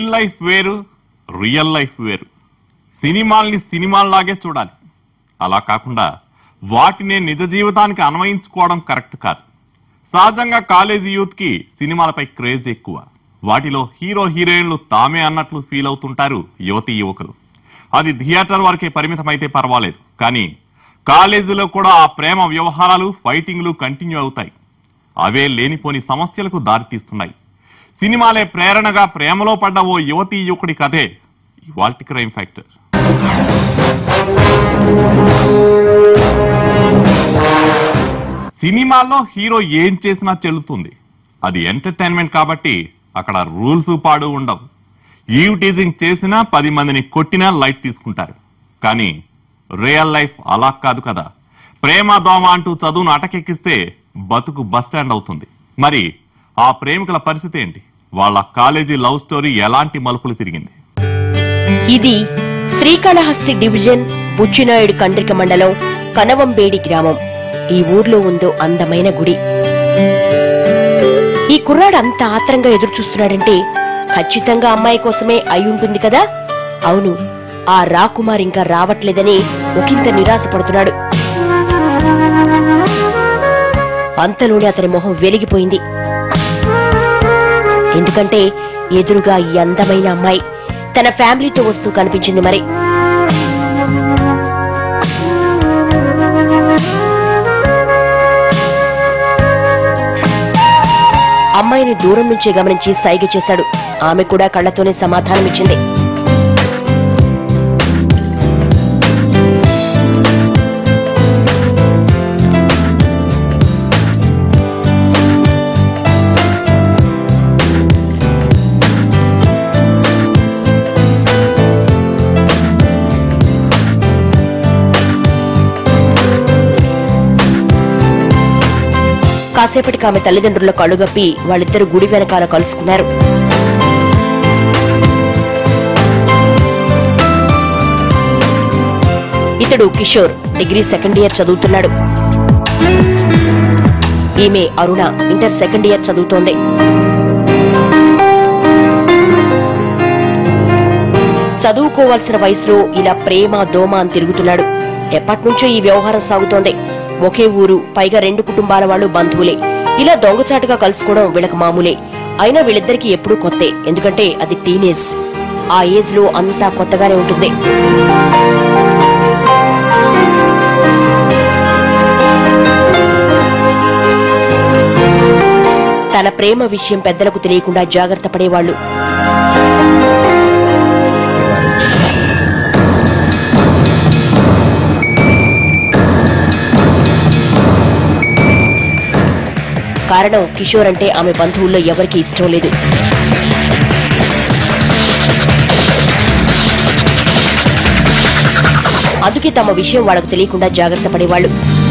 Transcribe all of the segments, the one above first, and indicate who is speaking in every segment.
Speaker 1: still life వేరు real life వేరు సినిమాల్ని సినిమాల్లాగే చూడాలి అలా కాకుండా వాటినే నిజ జీవితానికి అన్వయించుకోవడం కరెక్ట్ కాదు సహజంగా కాలేజీ యూత్ కి సినిమాలపై క్రేజ్ ఎక్కువ వాటిలో హీరో హీరోయిన్లు తామే అన్నట్లు ఫీల్ అవుతుంటారు యువతి యువకులు అది థియేటర్ వరకే పరిమితమైతే పర్వాలేదు కానీ కాలేజీలో కూడా ఆ ప్రేమ వ్యవహారాలు ఫైటింగ్లు కంటిన్యూ అవుతాయి అవే లేనిపోని సమస్యలకు దారితీస్తున్నాయి సినిమాలే ప్రేరణగా ప్రేమలో పడ్డ ఓ యువతి యువకుడి కథే ఇవాల్టి క్రైమ్ ఫ్యాక్టర్ సినిమాల్లో హీరో ఏం చేసినా చెల్లుతుంది అది ఎంటర్టైన్మెంట్ కాబట్టి అక్కడ రూల్స్ పాడు ఉండవు ఈవ్ టీజింగ్ చేసినా పది మందిని కొట్టినా లైట్ తీసుకుంటారు కానీ రియల్ లైఫ్ అలా కాదు కదా ప్రేమ దోమ అంటూ చదువును అటకెక్కిస్తే బతుకు బస్టాండ్ అవుతుంది మరి ఆ ప్రేమికుల పరిస్థితి ఏంటి వాళ్ళ కాలేజీ లవ్ స్టోరీ ఎలాంటి మలుపులు తిరిగింది
Speaker 2: ఇది శ్రీకాళహస్తి డివిజన్ బుచ్చినాయుడు కండ్రిక మండలం కనవంబేడి గ్రామం ఈ ఊర్లో ఉందో అందమైన గుడి ఈ కుర్రాడు అంత ఆత్రంగా ఎదురు చూస్తున్నాడంటే ఖచ్చితంగా అమ్మాయి కోసమే అయి ఉంటుంది కదా అవును ఆ రాకుమార్ ఇంకా రావట్లేదని ఒకంత నిరాశపడుతున్నాడు అంతలోనే అతని మొహం వెలిగిపోయింది ఎందుకంటే ఎదురుగా ఈ అందమైన అమ్మాయి తన ఫ్యామిలీతో వస్తూ కనిపించింది మరి అమ్మాయిని దూరం నుంచే గమనించి సైగ చేశాడు ఆమె కూడా కళ్లతోనే సమాధానమిచ్చింది కాసేపటికి ఆమె తల్లిదండ్రుల కళ్ళుగప్పి వాళ్ళిద్దరు గుడి వెనకాల కలుసుకున్నారు ఇతడు కిషోర్ డిగ్రీ సెకండ్ ఇయర్ చదువుతున్నాడు ఈమె అరుణ ఇంటర్ సెకండ్ ఇయర్ చదువుతోంది చదువుకోవాల్సిన వయసులో ఇలా ప్రేమ దోమ అని తిరుగుతున్నాడు ఎప్పటినుంచో ఈ వ్యవహారం సాగుతోంది ఒకే ఊరు పైగా రెండు కుటుంబాల వాళ్ళు బంధువులే ఇలా దొంగచాటుగా కలుసుకోవడం వీళ్ళకి మామూలే అయినా వీళ్ళిద్దరికీ ఎప్పుడూ కొత్తే ఎందుకంటే అది టీనేజ్ ఆ ఏజ్ లో అంతా కొత్తగానే ఉంటుంది తన ప్రేమ విషయం పెద్దలకు తెలియకుండా జాగ్రత్త పడేవాళ్లు కారణం కిషోర్ అంటే ఆమె బంధువుల్లో ఎవరికీ ఇష్టం లేదు అందుకే తమ విషయం వాళ్ళకు తెలియకుండా జాగ్రత్త పడేవాళ్లు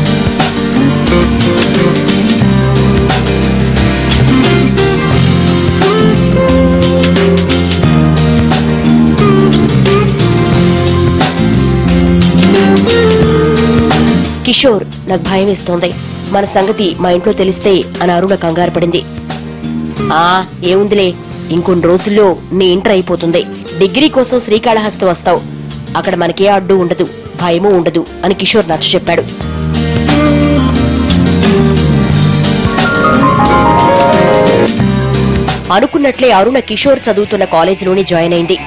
Speaker 2: కిషోర్ నాకు భయం వేస్తోంది మన సంగతి మా ఇంట్లో తెలిస్తే అని అరుణ కంగారు పడింది ఆ ఏముందిలే ఇంకొన్ని రోజుల్లో నీ ఇంటర్ అయిపోతుంది డిగ్రీ కోసం శ్రీకాళహస్తి వస్తావు అక్కడ మనకే అడ్డు ఉండదు భయమూ ఉండదు అని కిషోర్ నచ్చ చెప్పాడు అనుకున్నట్లే అరుణ కిషోర్ చదువుతున్న కాలేజీలోనే జాయిన్ అయింది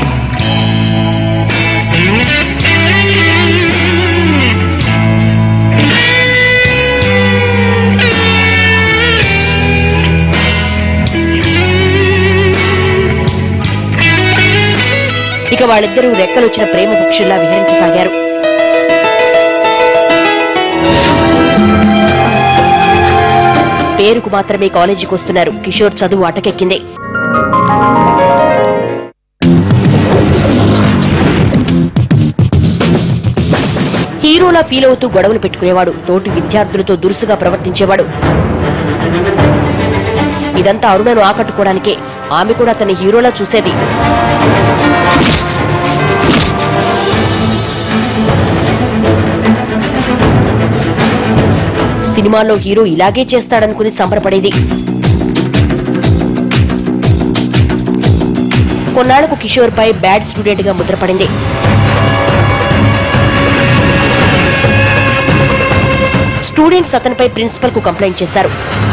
Speaker 2: ఇక వాళ్ళిద్దరూ రెక్కలొచ్చిన ప్రేమ పక్షుల్లా విహరించసాగారు పేరుకు మాత్రమే కాలేజీకి వస్తున్నారు కిషోర్ చదువు అటకెక్కింది హీరోలా ఫీల్ అవుతూ గొడవలు పెట్టుకునేవాడు తోటి విద్యార్థులతో దురుసుగా ప్రవర్తించేవాడు ఇదంతా అరుణను ఆకట్టుకోవడానికే ఆమె కూడా తన హీరోలా చూసేది సినిమాల్లో హీరో ఇలాగే చేస్తాడనుకుని సంబరపడేది కొన్నాళ్లకు కిషోర్ పై బ్యాడ్ స్టూడెంట్ గా ముద్రపడింది స్టూడెంట్స్ అతనిపై ప్రిన్సిపల్ కు కంప్లైంట్ చేశారు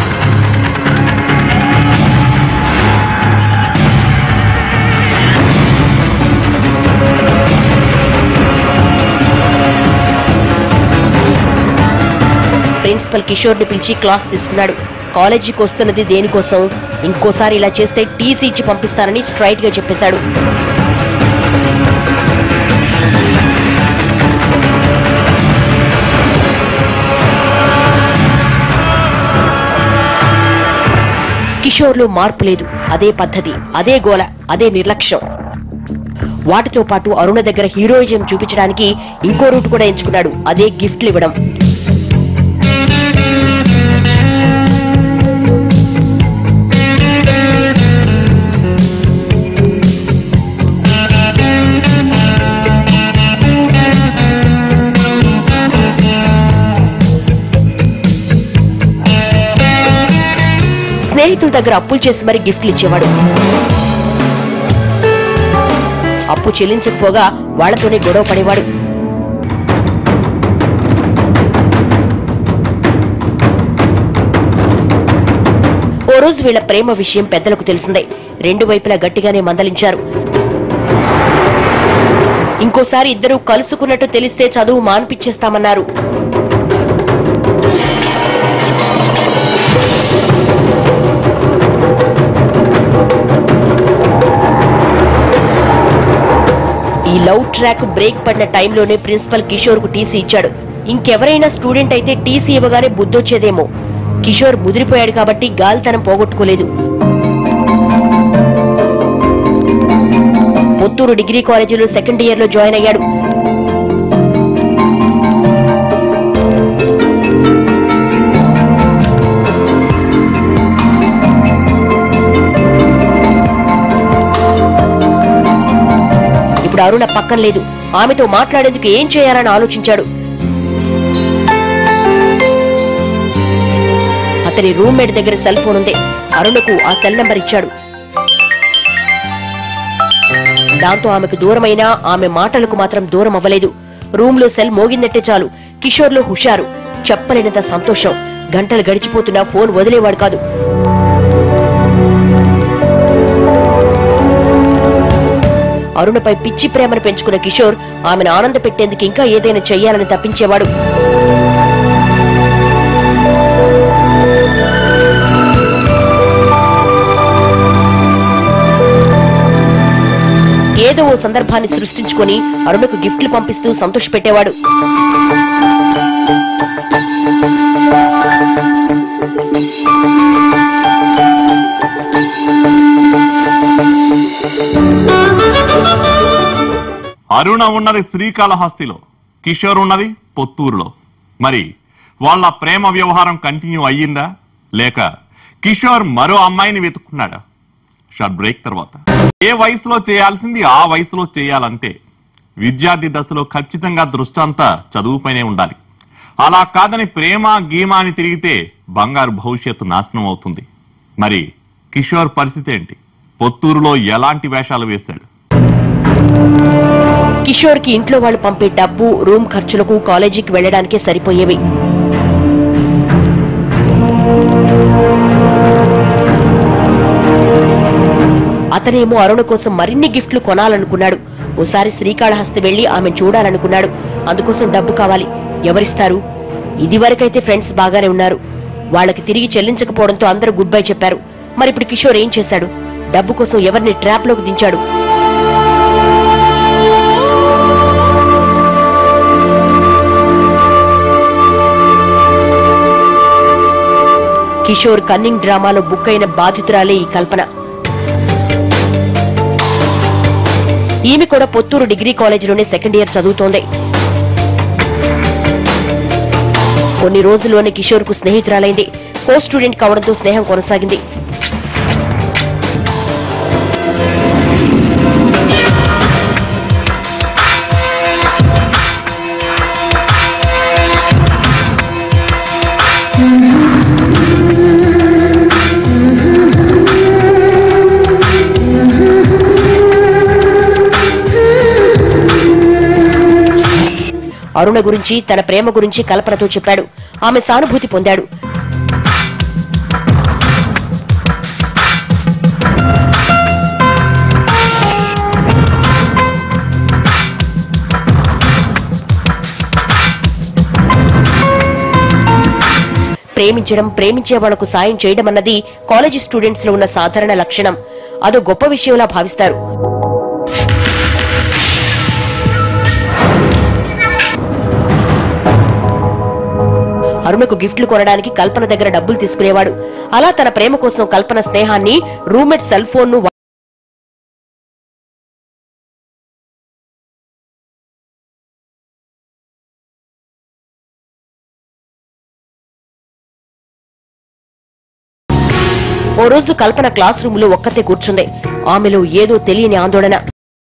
Speaker 2: ప్రిన్సిపల్ కిషోర్ ని పిలిచి క్లాస్ తీసుకున్నాడు కాలేజీకి వస్తున్నది దేనికోసం ఇంకోసారి ఇలా చేస్తే టీసీ ఇచ్చి పంపిస్తానని స్ట్రైట్ గా చెప్పేశాడు కిషోర్లో మార్పు లేదు అదే పద్ధతి అదే గోల అదే నిర్లక్ష్యం వాటితో పాటు అరుణ దగ్గర హీరోయిజం చూపించడానికి ఇంకో రూట్ కూడా ఎంచుకున్నాడు అదే గిఫ్ట్లు ఇవ్వడం స్నేహితుల దగ్గర అప్పులు చేసి మరీ గిఫ్ట్లు ఇచ్చేవాడు అప్పు చెల్లించకపోగా వాళ్లతోనే గొడవ పడేవాడు ఓ రోజు వీళ్ల ప్రేమ విషయం పెద్దలకు తెలిసిందే రెండు వైపులా గట్టిగానే మందలించారు ఇంకోసారి ఇద్దరూ కలుసుకున్నట్టు తెలిస్తే చదువు మాన్పిచ్చేస్తామన్నారు ఈ లవ్ ట్రాక్ బ్రేక్ పడిన టైంలోనే ప్రిన్సిపల్ కిషోర్ కు టీసీ ఇచ్చాడు ఇంకెవరైనా స్టూడెంట్ అయితే టీసీ ఇవ్వగానే బుద్ధొచ్చేదేమో కిషోర్ ముదిరిపోయాడు కాబట్టి గాలితనం పోగొట్టుకోలేదు పుత్తూరు డిగ్రీ కాలేజీలో సెకండ్ ఇయర్ లో జాయిన్ అయ్యాడు ఇప్పుడు అరుణ పక్కన లేదు ఆమెతో మాట్లాడేందుకు ఏం చేయాలని ఆలోచించాడు అతని రూమ్మేట్ దగ్గర సెల్ ఫోన్ ఉంది అరుణకు ఆ సెల్ నంబర్ ఇచ్చాడు దాంతో ఆమెకు దూరమైనా ఆమె మాటలకు మాత్రం దూరం అవ్వలేదు రూమ్ లో సెల్ మోగిందంటే చాలు కిషోర్ లో హుషారు చెప్పలేనంత సంతోషం గంటలు గడిచిపోతున్నా ఫోన్ వదిలేవాడు కాదు అరుణపై పిచ్చి ప్రేమను పెంచుకున్న కిషోర్ ఆమెను ఆనంద పెట్టేందుకు ఇంకా ఏదైనా చెయ్యాలని తప్పించేవాడు ఏదో ఓ సందర్భాన్ని సృష్టించుకొని అరుణకు గిఫ్ట్లు పంపిస్తూ సంతోషపెట్టేవాడు
Speaker 1: అరుణ ఉన్నది శ్రీకాళహస్తిలో కిషోర్ ఉన్నది పొత్తూరులో మరి వాళ్ళ ప్రేమ వ్యవహారం కంటిన్యూ అయ్యిందా లేక కిషోర్ మరో అమ్మాయిని వెతుక్కున్నాడా షార్ట్ బ్రేక్ తర్వాత ఏ వయసులో చేయాల్సింది ఆ వయసులో చేయాలంతే విద్యార్థి దశలో ఖచ్చితంగా దృష్టంతా చదువుపైనే ఉండాలి అలా కాదని ప్రేమ గీమ అని తిరిగితే బంగారు భవిష్యత్తు నాశనం అవుతుంది మరి కిషోర్ పరిస్థితి ఏంటి పొత్తూరులో ఎలాంటి వేషాలు వేస్తాడు
Speaker 2: కిషోర్ కి ఇంట్లో వాళ్ళు పంపే డబ్బు రూమ్ ఖర్చులకు కాలేజీకి వెళ్లడానికే సరిపోయేవి అతనేమో అరుణ కోసం మరిన్ని గిఫ్ట్లు కొనాలనుకున్నాడు ఓసారి శ్రీకాళహస్తి వెళ్లి ఆమె చూడాలనుకున్నాడు అందుకోసం డబ్బు కావాలి ఎవరిస్తారు ఇదివరకైతే ఫ్రెండ్స్ బాగానే ఉన్నారు వాళ్ళకి తిరిగి చెల్లించకపోవడంతో అందరూ గుడ్ బై చెప్పారు మరి ఇప్పుడు కిషోర్ ఏం చేశాడు డబ్బు కోసం ఎవరిని ట్రాప్ లోకి దించాడు కిషోర్ కన్నింగ్ డ్రామాలో బుక్ అయిన బాధితురాలే ఈ కల్పన ఈమె కూడా పొత్తూరు డిగ్రీ కాలేజీలోనే సెకండ్ ఇయర్ చదువుతోంది కొన్ని రోజుల్లోనే కిషోర్ కు స్నేహితురాలైంది కో స్టూడెంట్ కావడంతో స్నేహం కొనసాగింది అరుణ గురించి తన ప్రేమ గురించి కల్పనతో చెప్పాడు ఆమె సానుభూతి పొందాడు ప్రేమించడం ప్రేమించే వాళ్లకు సాయం చేయడం అన్నది కాలేజీ స్టూడెంట్స్ లో ఉన్న సాధారణ లక్షణం అదో గొప్ప విషయంలా భావిస్తారు అరుణకు గిఫ్ట్లు కొనడానికి కల్పన దగ్గర డబ్బులు తీసుకునేవాడు అలా తన ప్రేమ కోసం కల్పన స్నేహాన్ని రూమ్మేట్ సెల్ ఫోన్ ను ఓ రోజు కల్పన క్లాస్ రూమ్ లో ఒక్కతే కూర్చుంది ఆమెలో ఏదో తెలియని ఆందోళన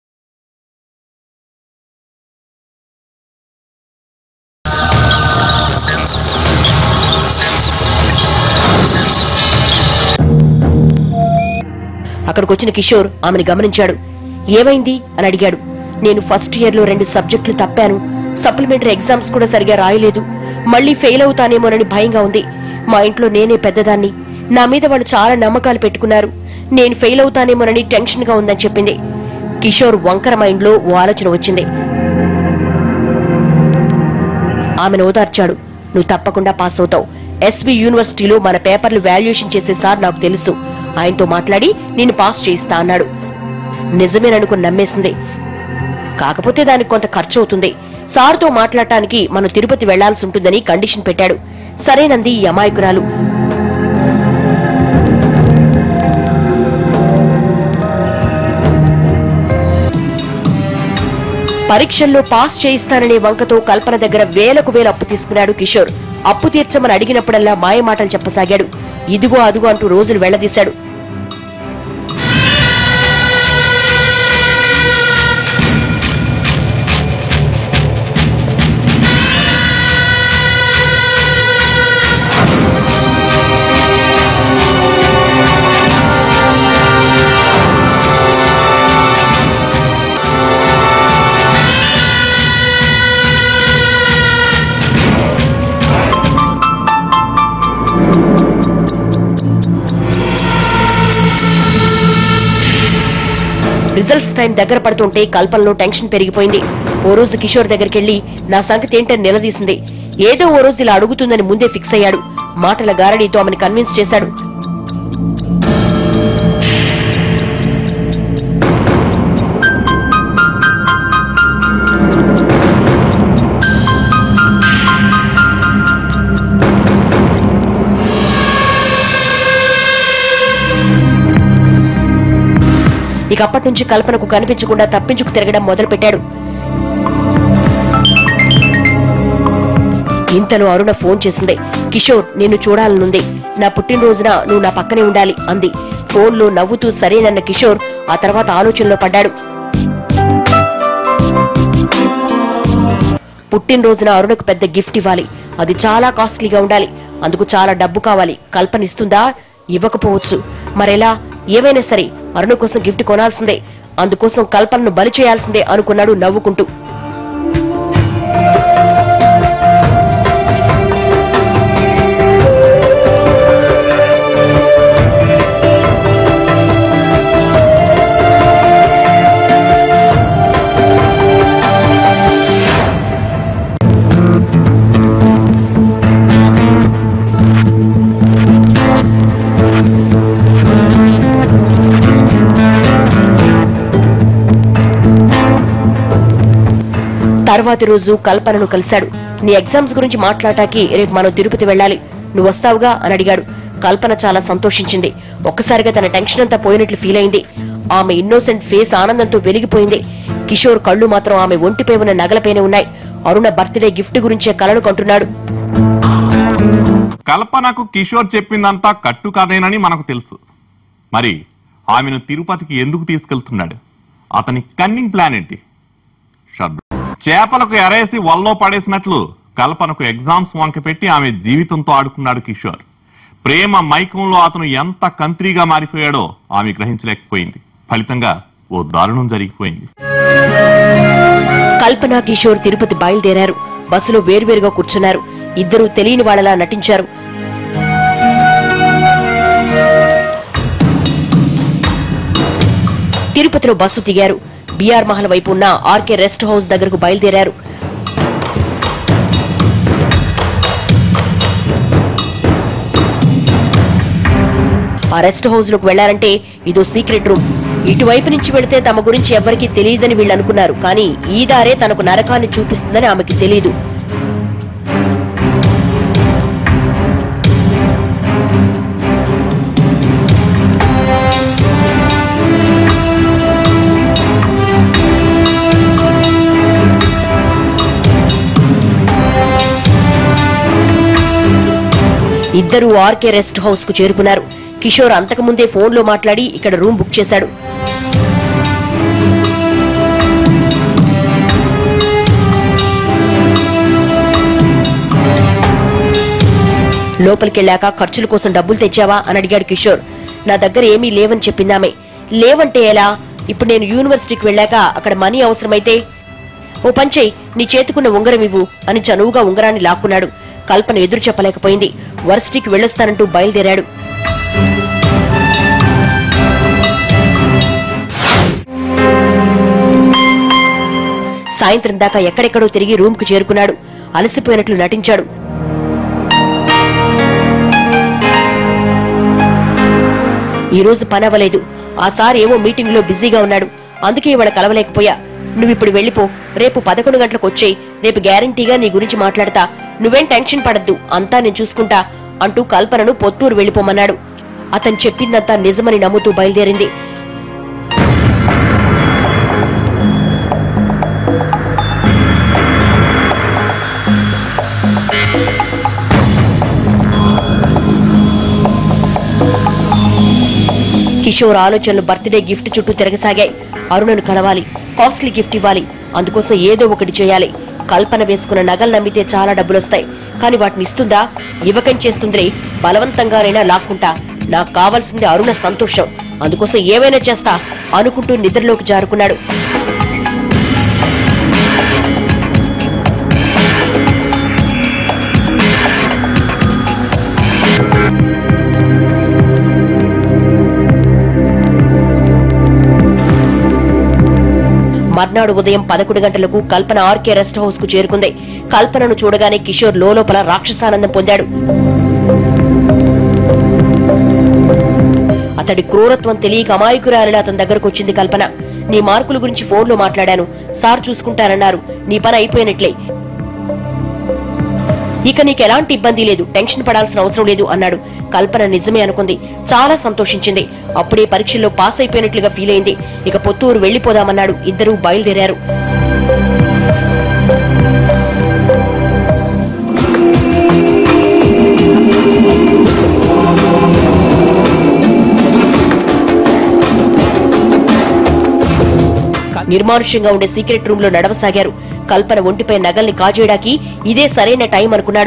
Speaker 2: అక్కడికొచ్చిన కిషోర్ ఆమెను గమనించాడు ఏమైంది అని అడిగాడు నేను ఫస్ట్ ఇయర్ లో రెండు సబ్జెక్టులు తప్పాను సప్లిమెంటరీ ఎగ్జామ్స్ కూడా సరిగా రాయలేదు మళ్ళీ ఫెయిల్ అవుతానేమోనని భయంగా ఉంది మా ఇంట్లో నేనే పెద్దదాన్ని నా మీద వాళ్ళు చాలా నమ్మకాలు పెట్టుకున్నారు నేను ఫెయిల్ అవుతానేమోనని టెన్షన్ గా ఉందని చెప్పింది కిషోర్ వంకర మైండ్ లో ఓ ఆలోచన వచ్చింది ఆమెను ఓదార్చాడు నువ్వు తప్పకుండా పాస్ అవుతావు ఎస్వి యూనివర్సిటీలో మన పేపర్లు వాల్యుయేషన్ చేసే సార్ నాకు తెలుసు ఆయనతో మాట్లాడి నిన్ను పాస్ చేయిస్తా అన్నాడు నిజమేననుకుని నమ్మేసింది కాకపోతే దానికి కొంత ఖర్చు అవుతుంది సార్తో మాట్లాడటానికి మనం తిరుపతి వెళ్లాల్సి ఉంటుందని కండిషన్ పెట్టాడు సరేనంది ఈ అమాయకురాలు పరీక్షల్లో పాస్ చేయిస్తాననే వంకతో కల్పన దగ్గర వేలకు వేల అప్పు తీసుకున్నాడు కిషోర్ అప్పు తీర్చమని అడిగినప్పుడల్లా మాయమాటలు చెప్పసాగాడు ఇదిగో అదుగో అంటూ రోజులు వెళ్లదీశాడు రిజల్ట్స్ టైం దగ్గర పడుతుంటే కల్పనలో టెన్షన్ పెరిగిపోయింది ఓ రోజు కిషోర్ దగ్గరికి వెళ్లి నా సంగతి ఏంటని నిలదీసింది ఏదో ఓ రోజు ఇలా అడుగుతుందని ముందే ఫిక్స్ అయ్యాడు మాటల గారడీతో ఆమెను కన్విన్స్ చేశాడు ఇక అప్పటి నుంచి కల్పనకు కనిపించకుండా తప్పించుకు తిరగడం మొదలుపెట్టాడు ఇంతలో అరుణ ఫోన్ చేసింది కిషోర్ నిన్ను చూడాలనుంది నా పుట్టినరోజున నువ్వు నా పక్కనే ఉండాలి అంది ఫోన్లో నవ్వుతూ సరేనన్న కిషోర్ ఆ తర్వాత ఆలోచనలో పడ్డాడు పుట్టినరోజున అరుణకు పెద్ద గిఫ్ట్ ఇవ్వాలి అది చాలా కాస్ట్లీగా ఉండాలి అందుకు చాలా డబ్బు కావాలి కల్పన ఇస్తుందా ఇవ్వకపోవచ్చు మరెలా ఏవైనా సరే అరుణ కోసం గిఫ్ట్ కొనాల్సిందే అందుకోసం కల్పనను బలి చేయాల్సిందే అనుకున్నాడు నవ్వుకుంటూ తర్వాతి రోజు కల్పనను కలిశాడు నీ ఎగ్జామ్స్ గురించి మాట్లాడటానికి రేపు మనం తిరుపతి వెళ్ళాలి నువ్వు వస్తావుగా అని అడిగాడు కల్పన చాలా సంతోషించింది ఒక్కసారిగా తన టెన్షన్ అంతా పోయినట్లు ఫీల్ అయింది ఆమె ఇన్నోసెంట్ ఫేస్ ఆనందంతో వెలిగిపోయింది కిషోర్ కళ్ళు మాత్రం ఆమె ఒంటిపై ఉన్న నగలపైనే ఉన్నాయి అరుణ బర్త్డే గిఫ్ట్ గురించే కలలు కంటున్నాడు
Speaker 1: కల్పనకు కిషోర్ చెప్పిందంతా కట్టు కదేనని మనకు తెలుసు మరి ఆమెను తిరుపతికి ఎందుకు తీసుకెళ్తున్నాడు అతని కన్నింగ్ ప్లాన్ ఏంటి షడ్ చేపలకు ఎరేసి వల్లో పడేసినట్లు కల్పనకు ఎగ్జామ్స్ వంక పెట్టి ఆమె జీవితంతో ఆడుకున్నాడు కిషోర్ ప్రేమ మైకంలో అతను ఎంత కంత్రీగా మారిపోయాడో ఆమె గ్రహించలేకపోయింది ఫలితంగా ఓ దారుణం జరిగిపోయింది
Speaker 2: కల్పన కిషోర్ తిరుపతి బయలుదేరారు బస్సులో వేరువేరుగా కూర్చున్నారు ఇద్దరూ తెలియని వాళ్ళలా నటించారు తిరుపతిలో బస్సు దిగారు బీఆర్ మహల్ వైపు ఉన్న ఆర్కే రెస్ట్ హౌస్ దగ్గరకు బయలుదేరారు ఆ రెస్ట్ హౌస్ లోకి వెళ్లారంటే ఇదో సీక్రెట్ రూమ్ ఇటువైపు నుంచి వెళితే తమ గురించి ఎవ్వరికీ తెలియదని వీళ్ళు అనుకున్నారు కానీ ఈ దారే తనకు నరకాన్ని చూపిస్తుందని ఆమెకి తెలియదు ఇద్దరూ ఆర్కే రెస్ట్ హౌస్ కు చేరుకున్నారు కిషోర్ అంతకుముందే ఫోన్లో మాట్లాడి ఇక్కడ రూమ్ బుక్ చేశాడు లోపలికెళ్ళాక ఖర్చుల కోసం డబ్బులు తెచ్చావా అని అడిగాడు కిషోర్ నా దగ్గర ఏమీ లేవని చెప్పిందామే లేవంటే ఎలా ఇప్పుడు నేను యూనివర్సిటీకి వెళ్ళాక అక్కడ మనీ అవసరమైతే ఓ పంచేయ్ నీ చేతుకున్న ఉంగరం ఇవ్వు అని చనువుగా ఉంగరాన్ని లాక్కున్నాడు కల్పన ఎదురు చెప్పలేకపోయింది వర్సిటీకి వెళ్ళొస్తానంటూ బయలుదేరాడు సాయంత్రం దాకా ఎక్కడెక్కడో తిరిగి రూమ్కు చేరుకున్నాడు అలసిపోయినట్లు నటించాడు ఈ రోజు పని అవ్వలేదు ఆ సార్ ఏమో మీటింగ్ లో బిజీగా ఉన్నాడు అందుకే ఇవాళ కలవలేకపోయా నువ్విప్పుడు వెళ్ళిపో రేపు పదకొండు గంటలకు వచ్చేయ్ రేపు గ్యారంటీగా నీ గురించి మాట్లాడతా నువ్వేం టెన్షన్ పడద్దు అంతా నేను చూసుకుంటా అంటూ కల్పనను పొత్తూరు వెళ్ళిపోమన్నాడు అతను చెప్పిందంతా నిజమని నమ్ముతూ బయలుదేరింది కిషోర్ ఆలోచనలు బర్త్డే గిఫ్ట్ చుట్టూ తిరగసాగాయి అరుణను కలవాలి కాస్ట్లీ గిఫ్ట్ ఇవ్వాలి అందుకోసం ఏదో ఒకటి చేయాలి కల్పన వేసుకున్న నగలు నమ్మితే చాలా డబ్బులొస్తాయి కానీ వాటిని ఇస్తుందా ఇవ్వకం చేస్తుందిరే బలవంతంగానైనా లాక్కుంటా నాకు కావాల్సింది అరుణ సంతోషం అందుకోసం ఏమైనా చేస్తా అనుకుంటూ నిద్రలోకి జారుకున్నాడు మర్నాడు ఉదయం పదకొండు గంటలకు కల్పన ఆర్కే రెస్ట్ హౌస్ కు చేరుకుంది కల్పనను చూడగానే కిషోర్ లోపల రాక్షసానందం పొందాడు అతడి క్రూరత్వం తెలియక అమాయకురాలిలా అతని దగ్గరకు వచ్చింది కల్పన నీ మార్కుల గురించి ఫోన్లో మాట్లాడాను సార్ చూసుకుంటారన్నారు నీ పని అయిపోయినట్లే ఇక నీకు ఎలాంటి ఇబ్బంది లేదు టెన్షన్ పడాల్సిన అవసరం లేదు అన్నాడు కల్పన నిజమే అనుకుంది చాలా సంతోషించింది అప్పుడే పరీక్షల్లో పాస్ అయిపోయినట్లుగా ఫీల్ అయింది ఇక పొత్తూరు వెళ్లిపోదామన్నాడు ఇద్దరూ బయలుదేరారు నిర్మానుష్యంగా ఉండే సీక్రెట్ రూమ్ లో నడవసాగారు కల్పన ఒంటిపై నగల్ని కాజేయడానికి ఇదే సరైన టైం అనుకున్నాడు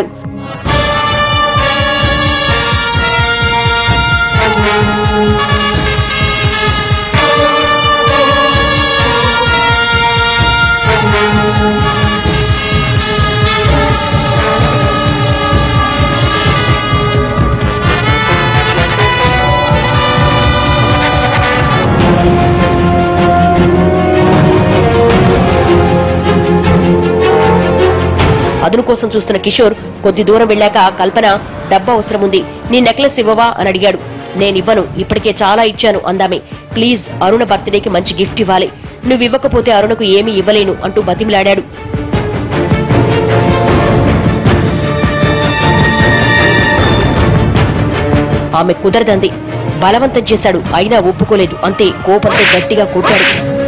Speaker 2: అదును కోసం చూస్తున్న కిషోర్ కొద్ది దూరం వెళ్ళాక కల్పన డబ్బా అవసరం ఉంది నీ నెక్లెస్ ఇవ్వవా అని అడిగాడు నేనివ్వను ఇప్పటికే చాలా ఇచ్చాను అందామే ప్లీజ్ అరుణ బర్త్డేకి మంచి గిఫ్ట్ ఇవ్వాలి నువ్వు ఇవ్వకపోతే అరుణకు ఏమీ ఇవ్వలేను అంటూ బతిమిలాడాడు ఆమె కుదరదంది బలవంతం చేశాడు అయినా ఒప్పుకోలేదు అంతే కోపంతో గట్టిగా కొట్టాడు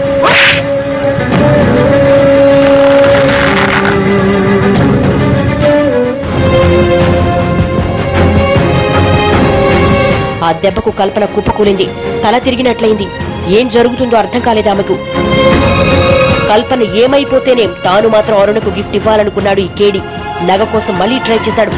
Speaker 2: ఆ దెబ్బకు కల్పన కుప్పకూలింది తల తిరిగినట్లయింది ఏం జరుగుతుందో అర్థం కాలేదు ఆమెకు కల్పన ఏమైపోతేనేం తాను మాత్రం అరుణకు గిఫ్ట్ ఇవ్వాలనుకున్నాడు ఈ కేడి నగ కోసం మళ్ళీ ట్రై చేశాడు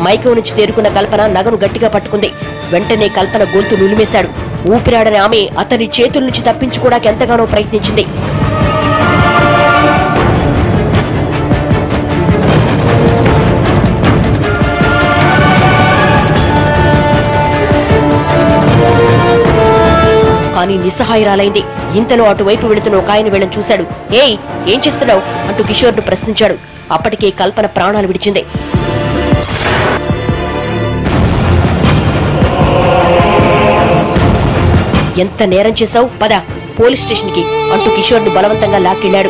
Speaker 2: మైకం నుంచి తేరుకున్న కల్పన నగను గట్టిగా పట్టుకుంది వెంటనే కల్పన గొంతు నులిమేశాడు ఊపిరాడని ఆమె అతని చేతుల నుంచి తప్పించుకోవడానికి ఎంతగానో ప్రయత్నించింది కానీ నిస్సహాయురాలైంది ఇంతలో అటువైపు వెళుతున్న ఒక ఆయన వీళ్ళని చూశాడు ఏయ్ ఏం చేస్తున్నావు అంటూ కిషోర్ను ప్రశ్నించాడు అప్పటికే కల్పన ప్రాణాలు విడిచింది ఎంత నేరం చేశావు పద పోలీస్ స్టేషన్కి అంటూ కిషోర్ను బలవంతంగా లాక్కెళ్లాడు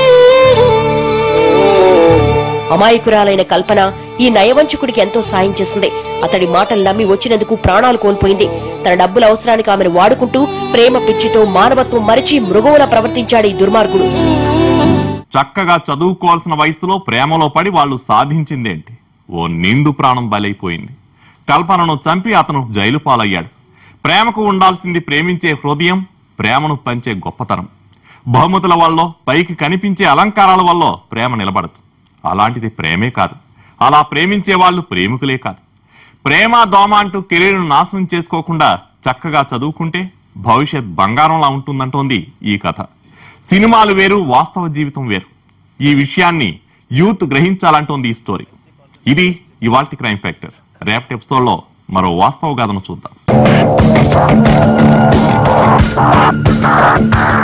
Speaker 2: అమాయకురాలైన కల్పన ఈ నయవంచకుడికి ఎంతో సాయం చేసింది అతడి మాటలు నమ్మి వచ్చినందుకు ప్రాణాలు కోల్పోయింది తన డబ్బుల అవసరానికి ఆమెను వాడుకుంటూ ప్రేమ పిచ్చితో మానవత్వం మరిచి మృగంలా ప్రవర్తించాడు ఈ దుర్మార్గుడు
Speaker 1: చక్కగా చదువుకోవాల్సిన వయసులో ప్రేమలో పడి వాళ్ళు సాధించిందేంటి ఓ నిండు ప్రాణం బలైపోయింది కల్పనను చంపి అతను జైలు పాలయ్యాడు ప్రేమకు ఉండాల్సింది ప్రేమించే హృదయం ప్రేమను పంచే గొప్పతనం బహుమతుల వల్ల పైకి కనిపించే అలంకారాల వల్ల ప్రేమ నిలబడదు అలాంటిది ప్రేమే కాదు అలా ప్రేమించే వాళ్ళు ప్రేమికులే కాదు ప్రేమ దోమ అంటూ కెరీర్ను నాశనం చేసుకోకుండా చక్కగా చదువుకుంటే భవిష్యత్ బంగారంలా ఉంటుందంటోంది ఈ కథ సినిమాలు వేరు వాస్తవ జీవితం వేరు ఈ విషయాన్ని యూత్ గ్రహించాలంటోంది ఈ స్టోరీ ఇది ఇవాల్టి క్రైమ్ ఫ్యాక్టర్ రేపటి ఎపిసోడ్ లో మరో వాస్తవ గాథను చూద్దాం